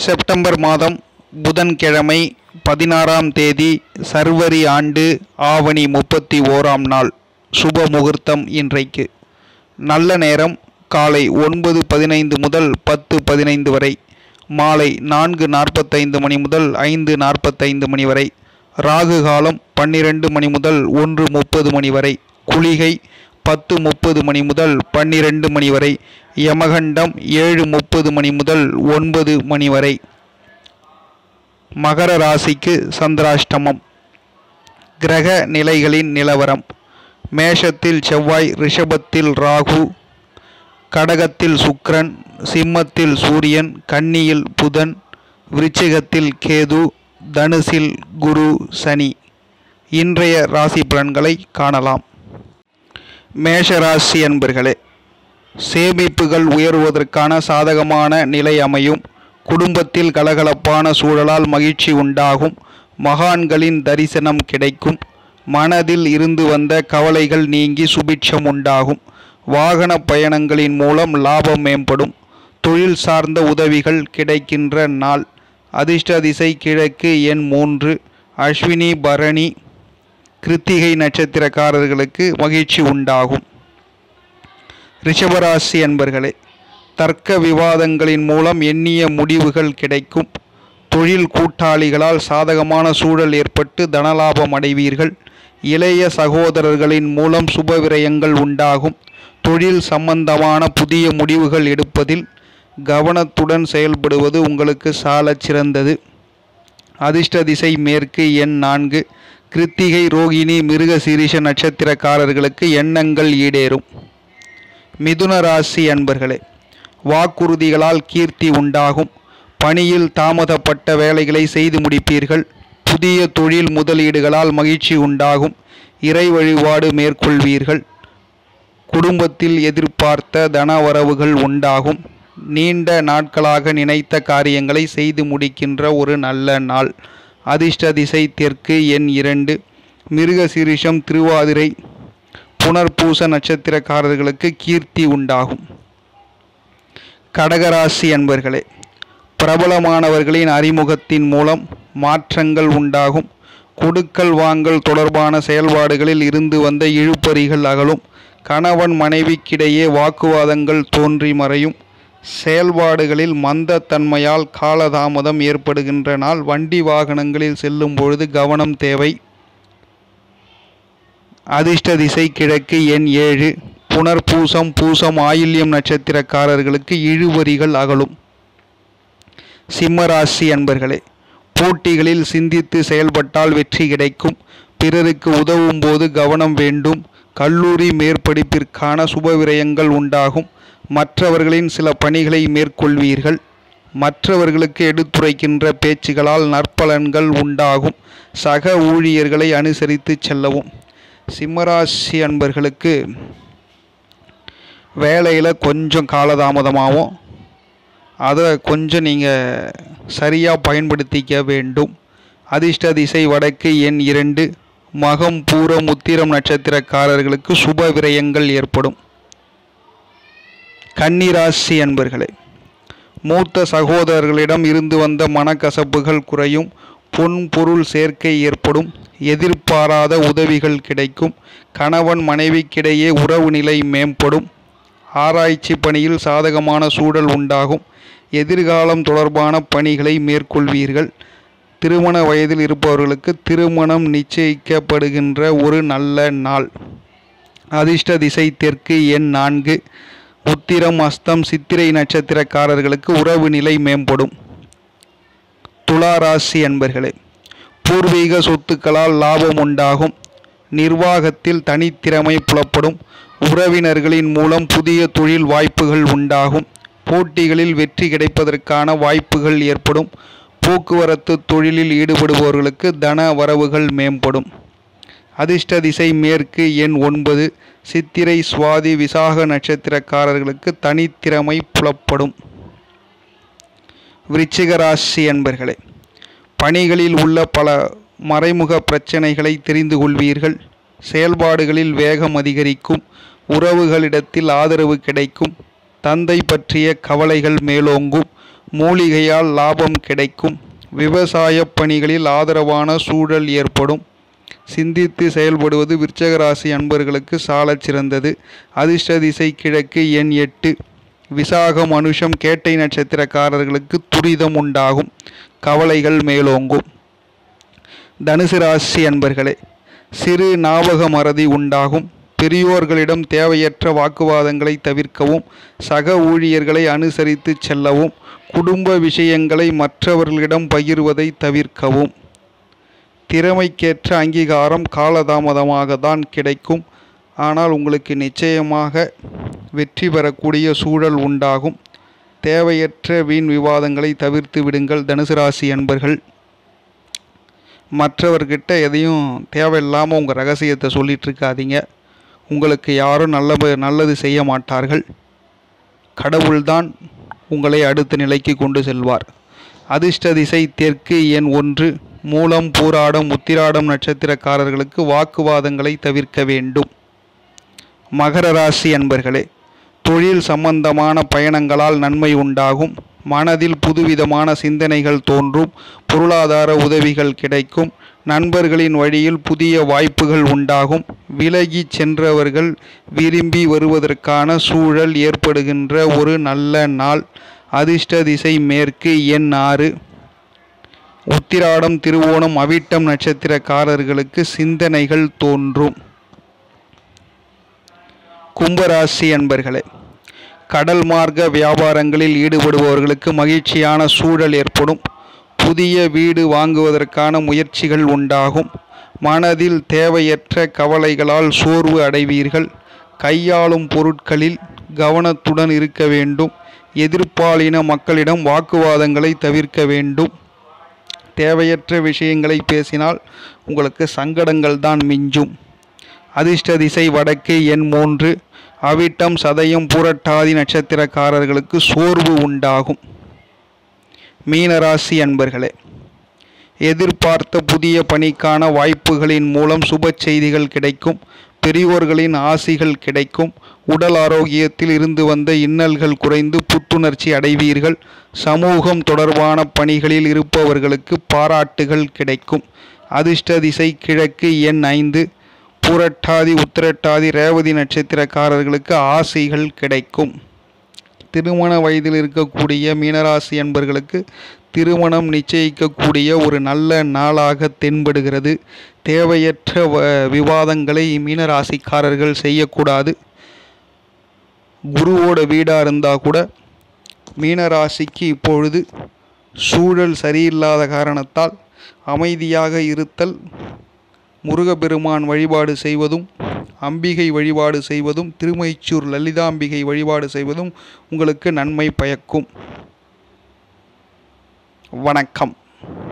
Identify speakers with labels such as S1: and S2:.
S1: September மாதம் புதன்கிழமை பதினாறாம் தேதி சர்வரி ஆண்டு ஆவணி முப்பத்தி ஓராம் நாள் சுப முகூர்த்தம் இன்றைக்கு நல்ல நேரம் காலை ஒன்பது பதினைந்து முதல் பத்து பதினைந்து வரை மாலை நான்கு நாற்பத்தைந்து மணி முதல் ஐந்து நாற்பத்தைந்து மணி வரை ராகு காலம் பன்னிரண்டு மணி முதல் ஒன்று முப்பது மணி வரை குளிகை பத்து முப்பது மணி முதல் பன்னிரண்டு மணி வரை யமகண்டம் ஏழு முப்பது மணி முதல் ஒன்பது மணி வரை மகர ராசிக்கு சந்திராஷ்டமம் கிரக நிலைகளின் நிலவரம் மேஷத்தில் செவ்வாய் ரிஷபத்தில் ராகு கடகத்தில் சுக்கிரன் சிம்மத்தில் சூரியன் கன்னியில் புதன் விருச்சிகத்தில் கேது தனுசில் குரு சனி இன்றைய ராசி பலன்களை காணலாம் மேஷ ராசி அன்பர்களே சேமிப்புகள் உயர்வதற்கான சாதகமான நிலை அமையும் குடும்பத்தில் கலகலப்பான சூழலால் மகிழ்ச்சி உண்டாகும் மகான்களின் தரிசனம் கிடைக்கும் மனதில் இருந்து வந்த கவலைகள் நீங்கி சுபிட்சம் உண்டாகும் வாகன பயணங்களின் மூலம் லாபம் மேம்படும் தொழில் சார்ந்த உதவிகள் கிடைக்கின்ற நாள் அதிர்ஷ்ட திசை கிழக்கு எண் மூன்று அஸ்வினி பரணி கிருத்திகை நட்சத்திரக்காரர்களுக்கு மகிழ்ச்சி உண்டாகும் ரிஷபராசி அன்பர்களே தர்க்க விவாதங்களின் மூலம் எண்ணிய முடிவுகள் கிடைக்கும் தொழில் கூட்டாளிகளால் சாதகமான சூழல் ஏற்பட்டு தனலாபம் அடைவீர்கள் இளைய சகோதரர்களின் மூலம் சுப விரயங்கள் உண்டாகும் தொழில் சம்பந்தமான புதிய முடிவுகள் எடுப்பதில் கவனத்துடன் செயல்படுவது உங்களுக்கு சாலச் சிறந்தது அதிர்ஷ்ட திசை மேற்கு எண் நான்கு கிருத்திகை ரோகிணி மிருக சீரிஷ நட்சத்திரக்காரர்களுக்கு எண்ணங்கள் ஈடேறும் மிதுன ராசி அன்பர்களே வாக்குறுதிகளால் கீர்த்தி உண்டாகும் பணியில் தாமதப்பட்ட வேலைகளை செய்து முடிப்பீர்கள் புதிய தொழில் முதலீடுகளால் மகிழ்ச்சி உண்டாகும் இறை வழிபாடு மேற்கொள்வீர்கள் குடும்பத்தில் எதிர்பார்த்த தனவரவுகள் உண்டாகும் நீண்ட நாட்களாக நினைத்த காரியங்களை செய்து முடிக்கின்ற ஒரு நல்ல நாள் அதிர்ஷ்ட திசை தெற்கு எண் இரண்டு மிருக சீரிஷம் திருவாதிரை புனர்பூச நட்சத்திரக்காரர்களுக்கு கீர்த்தி உண்டாகும் கடகராசி அன்பர்களே பிரபலமானவர்களின் அறிமுகத்தின் மூலம் மாற்றங்கள் உண்டாகும் கொடுக்கல் வாங்கல் தொடர்பான செயல்பாடுகளில் இருந்து வந்த இழுபறிகள் அகலும் கணவன் மனைவிக்கிடையே வாக்குவாதங்கள் தோன்றி மறையும் செயல்பாடுகளில் மந்தத்தன்மையால் காலதாமதம் ஏற்படுகின்ற நாள் வண்டி வாகனங்களில் செல்லும் பொழுது கவனம் தேவை அதிர்ஷ்ட திசை கிழக்கு எண் ஏழு புனர்பூசம் பூசம் ஆயில்யம் நட்சத்திரக்காரர்களுக்கு இழுவரிகள் அகலும் சிம்மராசி அன்பர்களே போட்டிகளில் சிந்தித்து செயல்பட்டால் வெற்றி கிடைக்கும் பிறருக்கு உதவும் போது கவனம் வேண்டும் கல்லூரி மேற்படிப்பிற்கான சுபவிரயங்கள் உண்டாகும் மற்றவர்களின் சில பணிகளை மேற்கொள்வீர்கள் மற்றவர்களுக்கு எடுத்துரைக்கின்ற பேச்சுகளால் நற்பலன்கள் உண்டாகும் சக ஊழியர்களை அனுசரித்து செல்லவும் சிம்மராசி அன்பர்களுக்கு வேலையில் கொஞ்சம் காலதாமதமாகும் அதை கொஞ்சம் நீங்கள் சரியாக பயன்படுத்திக்க வேண்டும் அதிர்ஷ்ட திசை வடக்கு எண் இரண்டு மகம் பூரம் உத்திரம் நட்சத்திரக்காரர்களுக்கு சுப விரயங்கள் ஏற்படும் கன்னிராசி அன்பர்களே மூத்த சகோதரர்களிடம் இருந்து வந்த மனக்கசப்புகள் குறையும் பொன் பொருள் சேர்க்கை ஏற்படும் எதிர்பாராத உதவிகள் கிடைக்கும் கணவன் மனைவிக்கிடையே உறவு நிலை மேம்படும் ஆராய்ச்சி பணியில் சாதகமான சூழல் உண்டாகும் எதிர்காலம் தொடர்பான பணிகளை மேற்கொள்வீர்கள் திருமண வயதில் இருப்பவர்களுக்கு திருமணம் நிச்சயிக்கப்படுகின்ற ஒரு நல்ல நாள் அதிர்ஷ்ட திசை தெற்கு எண் நான்கு உத்திரம் அஸ்தம் சித்திரை நட்சத்திரக்காரர்களுக்கு உறவு நிலை மேம்படும் துளாராசி அன்பர்களே பூர்வீக சொத்துக்களால் லாபம் உண்டாகும் நிர்வாகத்தில் தனித்திறமை புலப்படும் உறவினர்களின் மூலம் புதிய தொழில் வாய்ப்புகள் உண்டாகும் போட்டிகளில் வெற்றி கிடைப்பதற்கான வாய்ப்புகள் ஏற்படும் போக்குவரத்து தொழிலில் ஈடுபடுபவர்களுக்கு தன வரவுகள் மேம்படும் அதிர்ஷ்ட திசை மேற்கு எண் ஒன்பது சித்திரை சுவாதி விசாக நட்சத்திரக்காரர்களுக்கு தனித்திறமை புலப்படும் விருச்சிக ராசி அன்பர்களே பணிகளில் உள்ள பல மறைமுக பிரச்சனைகளை தெரிந்து கொள்வீர்கள் செயல்பாடுகளில் வேகம் அதிகரிக்கும் உறவுகளிடத்தில் ஆதரவு கிடைக்கும் தந்தை பற்றிய கவலைகள் மேலோங்கும் மூலிகையால் லாபம் கிடைக்கும் விவசாயப் பணிகளில் ஆதரவான சூழல் ஏற்படும் சிந்தித்து செயல்படுவது விருச்சக ராசி அன்பர்களுக்கு சாலச் சிறந்தது அதிர்ஷ்ட திசை கிழக்கு எண் எட்டு விசாகம் அனுஷம் கேட்டை நட்சத்திரக்காரர்களுக்கு துரிதம் உண்டாகும் கவலைகள் மேலோங்கும் தனுசு ராசி அன்பர்களே சிறு ஞாபக மறதி உண்டாகும் பெரியோர்களிடம் தேவையற்ற வாக்குவாதங்களை தவிர்க்கவும் சக ஊழியர்களை அனுசரித்து செல்லவும் குடும்ப விஷயங்களை மற்றவர்களிடம் பகிர்வதை தவிர்க்கவும் திறமைக்கேற்ற அங்கீகாரம் காலதாமதமாக தான் கிடைக்கும் ஆனால் உங்களுக்கு நிச்சயமாக வெற்றி பெறக்கூடிய சூழல் உண்டாகும் தேவையற்ற வீண் விவாதங்களை தவிர்த்து விடுங்கள் தனுசு ராசி அன்பர்கள் மற்றவர்கிட்ட எதையும் தேவையில்லாமல் உங்கள் ரகசியத்தை சொல்லிட்டு இருக்காதீங்க உங்களுக்கு யாரும் நல்ல நல்லது செய்ய மாட்டார்கள் கடவுள்தான் உங்களை அடுத்த நிலைக்கு கொண்டு செல்வார் அதிர்ஷ்ட திசை தெற்கு எண் ஒன்று மூலம் பூராடம் உத்திராடம் நட்சத்திரக்காரர்களுக்கு வாக்குவாதங்களை தவிர்க்க வேண்டும் மகர ராசி அன்பர்களே தொழில் சம்பந்தமான பயணங்களால் நன்மை உண்டாகும் மனதில் புதுவிதமான சிந்தனைகள் தோன்றும் பொருளாதார உதவிகள் கிடைக்கும் நண்பர்களின் வழியில் புதிய வாய்ப்புகள் உண்டாகும் விலகி சென்றவர்கள் விரும்பி வருவதற்கான சூழல் ஏற்படுகின்ற ஒரு நல்ல நாள் அதிர்ஷ்ட திசை மேற்கு எண் ஆறு உத்திராடம் திருவோணம் அவிட்டம் நட்சத்திரக்காரர்களுக்கு சிந்தனைகள் தோன்றும் கும்பராசி அன்பர்களே கடல் மார்க்க வியாபாரங்களில் ஈடுபடுபவர்களுக்கு மகிழ்ச்சியான சூழல் ஏற்படும் புதிய வீடு வாங்குவதற்கான முயற்சிகள் உண்டாகும் மனதில் தேவையற்ற கவலைகளால் சோர்வு அடைவீர்கள் கையாளும் பொருட்களில் கவனத்துடன் இருக்க வேண்டும் எதிர்ப்பாலின மக்களிடம் வாக்குவாதங்களை தவிர்க்க வேண்டும் தேவையற்ற விஷயங்களை பேசினால் உங்களுக்கு சங்கடங்கள் தான் மிஞ்சும் அதிர்ஷ்ட திசை வடக்கு எண் மூன்று அவிட்டம் சதயம் பூரட்டாதி நட்சத்திரக்காரர்களுக்கு சோர்வு உண்டாகும் மீனராசி அன்பர்களே எதிர்பார்த்த புதிய பணிக்கான வாய்ப்புகளின் மூலம் சுப செய்திகள் கிடைக்கும் பெரியோர்களின் ஆசிகள் கிடைக்கும் உடல் ஆரோக்கியத்தில் இருந்து வந்த இன்னல்கள் குறைந்து புத்துணர்ச்சி அடைவீர்கள் சமூகம் தொடர்பான பணிகளில் இருப்பவர்களுக்கு பாராட்டுகள் கிடைக்கும் அதிர்ஷ்ட திசை கிழக்கு எண் ஐந்து பூரட்டாதி உத்திரட்டாதி ரேவதி நட்சத்திரக்காரர்களுக்கு ஆசைகள் கிடைக்கும் திருமண வயதில் இருக்கக்கூடிய மீனராசி என்பர்களுக்கு திருமணம் நிச்சயிக்கக்கூடிய ஒரு நல்ல நாளாக தென்படுகிறது தேவையற்ற வ விவாதங்களை மீனராசிக்காரர்கள் செய்யக்கூடாது குருவோட வீடாக இருந்தால் கூட மீனராசிக்கு இப்பொழுது சூழல் சரியில்லாத காரணத்தால் அமைதியாக இருத்தல் முருகப்பெருமான் வழிபாடு செய்வதும் அம்பிகை வழிபாடு செய்வதும் திருமைச்சூர் லலிதாம்பிகை வழிபாடு செய்வதும் உங்களுக்கு நன்மை பயக்கும் வணக்கம்